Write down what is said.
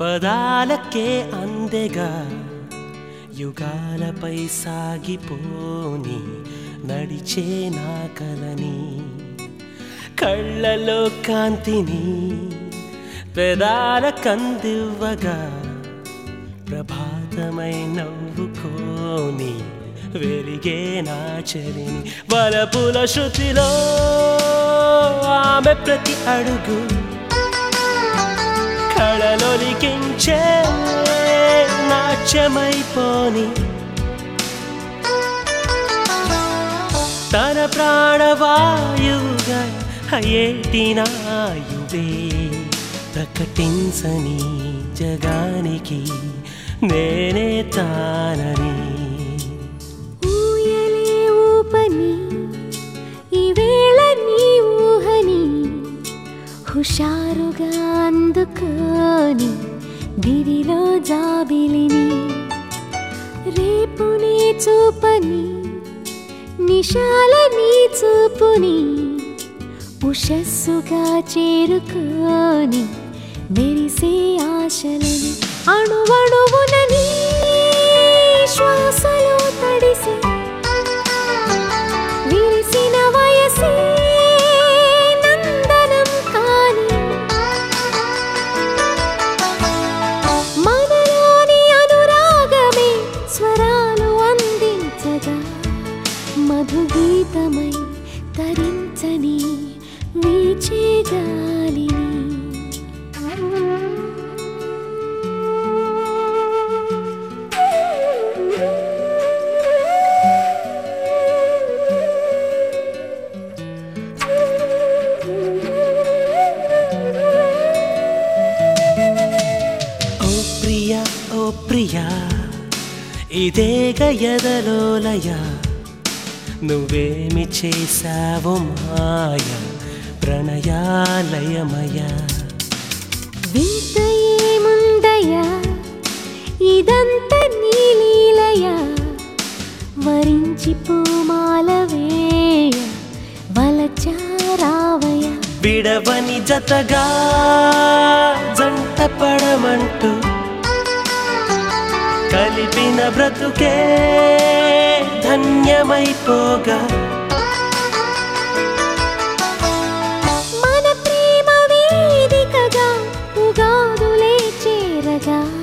పదాలకే అందెగా యుగాలపై సాగిపోని నడిచే నా కలని కళ్ళలో కాంతిని పెదాల కందివ్వగా ప్రభాతమై నవ్వుకోని వెలిగే నా చలిని వలపుల శృతిలో ఆమె ప్రతి అడుగు కళలొలికించే నాట్యమైపోని తన ప్రాణవాయువుగా అయ్యేటి నాయువే ప్రకటించని జగానికి నేనే తానని ఊయలే ఊపని ఈవేళ నీ ఊహని హుషారుగా అందుకొని దిరిలో జాబిలిని రేపుని చూపని నిశాల నీ చూపుని ఉషస్సుగా చేరుకొని మెరిసే ఆశలని అణువణువున నీ శ్వాసలో తడిసి విరిసిన వయసే నందనం కాని మనలోని అనురాగమే స్వరాలు అందించగా మధుగీతమై తరించని వీచే గాలిని ఓ ప్రియా ఓ ప్రియా ఇదే గయదలోలయ నువ్వేమి చేశావు మాయ ప్రణయాలయమయ వింత ఏముందయ్యా ఇదంతా నీలీలయ వరించి పూమాల వేయ వలచారావయ విడవని జతగా జంట పడమంటూ కలిపిన బ్రతుకే ధన్యమైపోగా మన ప్రేమ వేదికగా ఉగాదులే చేరగా